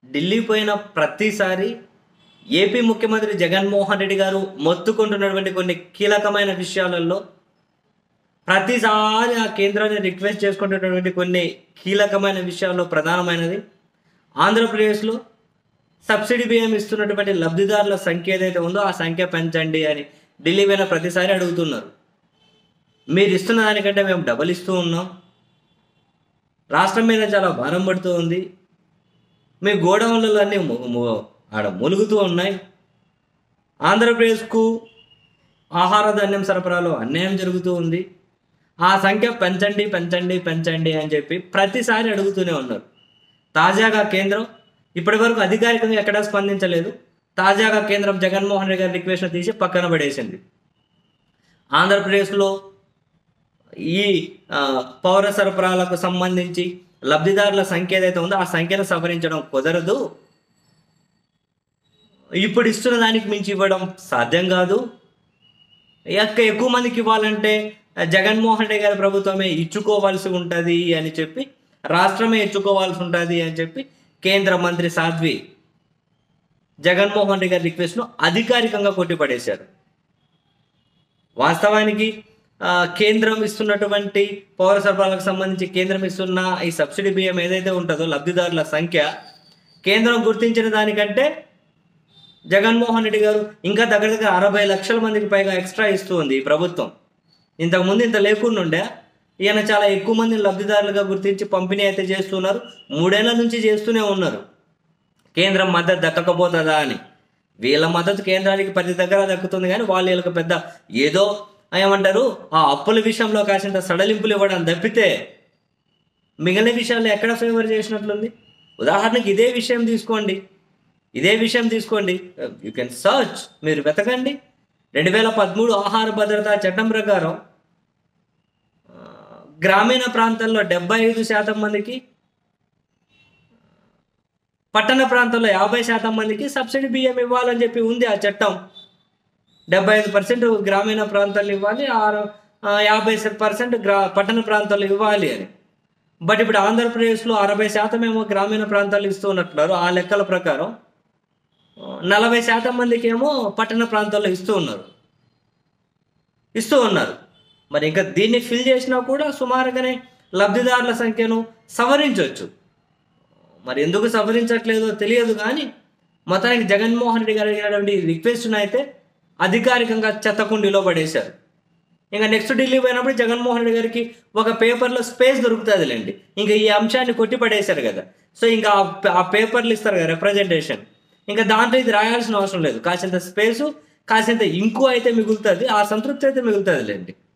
ఢిల్లీ పోయిన ప్రతిసారి ఏపీ ముఖ్యమంత్రి జగన్మోహన్ రెడ్డి గారు మొత్తుకుంటున్నటువంటి కొన్ని కీలకమైన విషయాలలో ప్రతిసారి ఆ కేంద్రాన్ని రిక్వెస్ట్ చేసుకుంటున్నటువంటి కొన్ని కీలకమైన విషయాల్లో ప్రధానమైనది ఆంధ్రప్రదేశ్లో సబ్సిడీ బియ్యం ఇస్తున్నటువంటి లబ్ధిదారుల సంఖ్య ఏదైతే ఉందో ఆ సంఖ్య పెంచండి అని ఢిల్లీ పోయిన ప్రతిసారి అడుగుతున్నారు మీరు ఇస్తున్న దానికంటే మేము డబల్ ఇస్తూ ఉన్నాం రాష్ట్రం మీద చాలా భారం పడుతూ ఉంది మీ గోడౌన్లలో అన్నీ ము- ము- ఆడ ములుగుతూ ఉన్నాయి ఆంధ్రప్రదేశ్కు ఆహార ధాన్యం సరఫరాలో అన్యాయం జరుగుతూ ఉంది ఆ సంఖ్య పెంచండి పెంచండి పెంచండి అని చెప్పి ప్రతిసారి అడుగుతూనే ఉన్నారు తాజాగా కేంద్రం ఇప్పటివరకు అధికారికంగా ఎక్కడా స్పందించలేదు తాజాగా కేంద్రం జగన్మోహన్ రెడ్డి గారి రిక్వెస్ట్ తీసి పక్కన పడేసింది ఆంధ్రప్రదేశ్లో ఈ ఆ, పౌర సరఫరాలకు సంబంధించి లబ్ధిదారుల సంఖ్య ఏదైతే ఉందో ఆ సంఖ్యను సవరించడం కుదరదు ఇప్పుడు ఇస్తున్న దానికి మించి ఇవ్వడం సాధ్యం కాదు ఎక్క ఎక్కువ మందికి ఇవ్వాలంటే ఆ, జగన్మోహన్ రెడ్డి గారి ప్రభుత్వమే ఇచ్చుకోవాల్సి ఉంటుంది అని చెప్పి రాష్ట్రమే ఇచ్చుకోవాల్సి ఉంటుంది అని చెప్పి కేంద్ర మంత్రి సాధ్వి జగన్మోహన్ రెడ్డి గారి రిక్వెస్ట్ను అధికారికంగా కొట్టిపడేశారు వాస్తవానికి ఆ, కేంద్రం ఇస్తున్నటువంటి పౌర సరఫరాలకు సంబంధించి కేంద్రం ఇస్తున్న ఈ సబ్సిడీ బియ్యం ఏదైతే ఉంటుందో లబ్ధిదారుల సంఖ్య కేంద్రం గుర్తించిన దానికంటే జగన్మోహన్ రెడ్డి గారు ఇంకా దగ్గర దగ్గర అరవై లక్షల మందికి పైగా ఎక్స్ట్రా ఇస్తూ ఉంది ఈ ప్రభుత్వం ఇంతకు ముందు ఇంత లేకుండా ఉండే ఈయన చాలా ఎక్కువ మందిని లబ్ధిదారులుగా గుర్తించి పంపిణీ అయితే చేస్తున్నారు మూడేళ్ల నుంచి చేస్తూనే ఉన్నారు కేంద్రం మద్దతు దక్కకపోతుందా అని వీళ్ళ మద్దతు కేంద్రానికి ప్రతి దగ్గర దక్కుతుంది కానీ వాళ్ళు వీళ్ళకి పెద్ద ఏదో ఏమంటారు ఆ అప్పుల విషయంలో కాసింత సడలింపులు ఇవ్వడం తప్పితే మిగిలిన విషయాల్లో ఎక్కడ ఫేవర్ చేసినట్లుంది ఉదాహరణకి ఇదే విషయం తీసుకోండి ఇదే విషయం తీసుకోండి యూ కెన్ సర్చ్ మీరు వెతకండి రెండు వేల పదమూడు ఆహార భద్రతా చట్టం ప్రకారం ఆ, గ్రామీణ ప్రాంతాల్లో డెబ్బై ఐదు శాతం మందికి పట్టణ ప్రాంతాల్లో యాభై శాతం మందికి సబ్సిడీ బియ్యం ఇవ్వాలని చెప్పి ఉంది ఆ చట్టం డెబ్బై ఐదు పర్సెంట్ గ్రామీణ ప్రాంతాల్లో ఇవ్వాలి ఆరు ఆ, యాభై పర్సెంట్ గ్రా పట్టణ ప్రాంతాల్లో ఇవ్వాలి అని బట్ ఇప్పుడు ఆంధ్రప్రదేశ్లో అరవై శాతం ఏమో గ్రామీణ ప్రాంతాలు ఇస్తూ ఉన్నట్టున్నారు ఆ లెక్కల ప్రకారం ఆ, నలభై శాతం మందికి ఏమో పట్టణ ప్రాంతాల్లో ఇస్తూ ఉన్నారు ఇస్తూ ఉన్నారు మరి ఇంకా దీన్ని ఫిల్ చేసినా కూడా సుమారుగానే లబ్ధిదారుల సంఖ్యను సవరించవచ్చు మరి ఎందుకు సవరించట్లేదో తెలియదు కానీ మొత్తానికి జగన్మోహన్ రెడ్డి గారు అడిగినటువంటి రిక్వెస్ట్ను అయితే అధికారికంగా చెత్తకుండీలో పడేశారు ఇంకా నెక్స్ట్ ఢిల్లీ పోయినప్పుడు జగన్మోహన్ రెడ్డి గారికి ఒక పేపర్లో స్పేస్ దొరుకుతుందిలేండి ఇంకా ఈ అంశాన్ని కొట్టి పడేశారు కదా సో ఇంకా ఆ పే- ఆ పేపర్లు ఇస్తారు కదా రిప్రజెంటేషన్ ఇంకా దాంట్లో ఇది రాయాల్సిన అవసరం లేదు కాసింత స్పేసు కాసింత ఇంకు అయితే మిగులుతుంది ఆ సంతృప్తి అయితే మిగులుతుందిలేండి